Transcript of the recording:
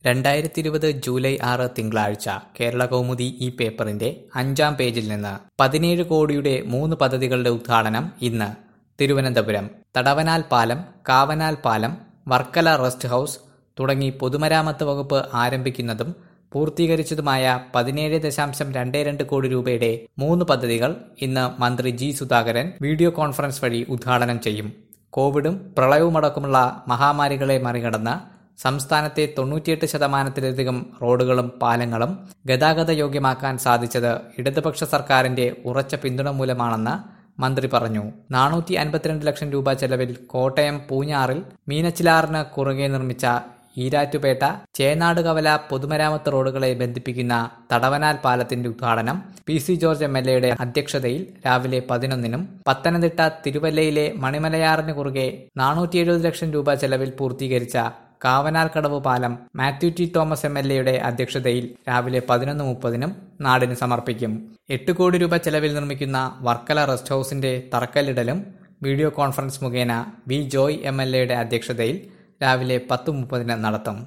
രണ്ടായിരത്തി ഇരുപത് ജൂലൈ ആറ് തിങ്കളാഴ്ച കേരള കൗമുദി ഈ പേപ്പറിന്റെ അഞ്ചാം പേജിൽ നിന്ന് പതിനേഴ് കോടിയുടെ മൂന്ന് പദ്ധതികളുടെ ഉദ്ഘാടനം ഇന്ന് തിരുവനന്തപുരം തടവനാൽ പാലം കാവനാൽ പാലം വർക്കല റെസ്റ്റ് ഹൌസ് തുടങ്ങി പൊതുമരാമത്ത് വകുപ്പ് ആരംഭിക്കുന്നതും പൂർത്തീകരിച്ചതുമായ പതിനേഴ് ദശാംശം രണ്ട് രണ്ട് കോടി രൂപയുടെ മൂന്ന് പദ്ധതികൾ ഇന്ന് മന്ത്രി ജി സുധാകരൻ വീഡിയോ കോൺഫറൻസ് വഴി ഉദ്ഘാടനം ചെയ്യും കോവിഡും പ്രളയവുമടക്കമുള്ള മഹാമാരികളെ മറികടന്ന് സംസ്ഥാനത്തെ തൊണ്ണൂറ്റിയെട്ട് ശതമാനത്തിലധികം റോഡുകളും പാലങ്ങളും ഗതാഗത യോഗ്യമാക്കാൻ സാധിച്ചത് ഇടതുപക്ഷ സർക്കാരിന്റെ ഉറച്ച പിന്തുണ മൂലമാണെന്ന് മന്ത്രി പറഞ്ഞു നാനൂറ്റി അൻപത്തിരണ്ട് ലക്ഷം രൂപ ചെലവിൽ കോട്ടയം പൂഞ്ഞാറിൽ മീനച്ചിലാറിന് കുറുകെ നിർമ്മിച്ച ഈരാറ്റുപേട്ട ചേനാട് കവല പൊതുമരാമത്ത് റോഡുകളെ ബന്ധിപ്പിക്കുന്ന തടവനാൽ പാലത്തിന്റെ ഉദ്ഘാടനം P C George M L എയുടെ അധ്യക്ഷതയിൽ രാവിലെ പതിനൊന്നിനും പത്തനംതിട്ട തിരുവല്ലയിലെ മണിമലയാറിന് കുറുകെ നാനൂറ്റി എഴുപത് ലക്ഷം രൂപ ചെലവിൽ പൂർത്തീകരിച്ച കാവനാൽ കടവ് പാലം Mathew T Thomas M L എയുടെ അധ്യക്ഷതയിൽ രാവിലെ പതിനൊന്ന് മുപ്പതിനും നാടിന് സമർപ്പിക്കും എട്ട് കോടി രൂപ ചെലവിൽ നിർമ്മിക്കുന്ന വർക്കല റെസ്റ്റ് ഹൌസിന്റെ തറക്കല്ലിടലും വീഡിയോ കോൺഫറൻസ് മുഖേന വി ജോയ് എം എൽ എയുടെ അധ്യക്ഷതയിൽ രാവിലെ പത്ത് മുപ്പതിന് നടത്തും